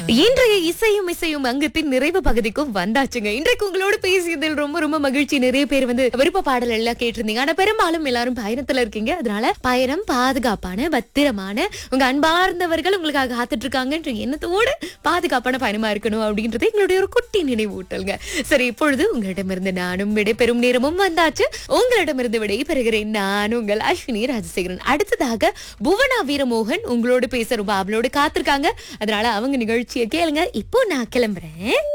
இன்றைய இசையும் இசையும் அங்கத்தின் நிறைவு பகுதிக்கும் வந்தாச்சுங்க இன்றைக்கு உங்களோட பேசியதில் ரொம்ப ரொம்ப மகிழ்ச்சி நிறைய பேர் வந்து விருப்ப பாடல் எல்லாம் கேட்டிருந்தீங்க ஆனா பெரும்பாலும் எல்லாரும் பயணத்துல இருக்கீங்க அதனால பயணம் பாதுகாப்பான பத்திரமான உங்க அன்பார்ந்தவர்கள் உங்களுக்காக காத்துட்டு இருக்காங்கன்ற எண்ணத்தோடு பாதுகாப்பான பயணமா இருக்கணும் அப்படின்றது எங்களுடைய ஒரு குட்டி நினைவூட்டல்ங்க சரி இப்பொழுது உங்களிடமிருந்து நானும் விடைபெறும் நேரமும் வந்தாச்சு உங்களிடமிருந்து விடை பெறுகிறேன் நான் உங்கள் அஸ்வினி ராஜசேகரன் அடுத்ததாக புவனா வீரமோகன் உங்களோட பேச ரொம்ப அவளோடு காத்திருக்காங்க அதனால அவங்க நிகழ்ச்சியை கேளுங்க இப்போ நான் கிளம்புறேன்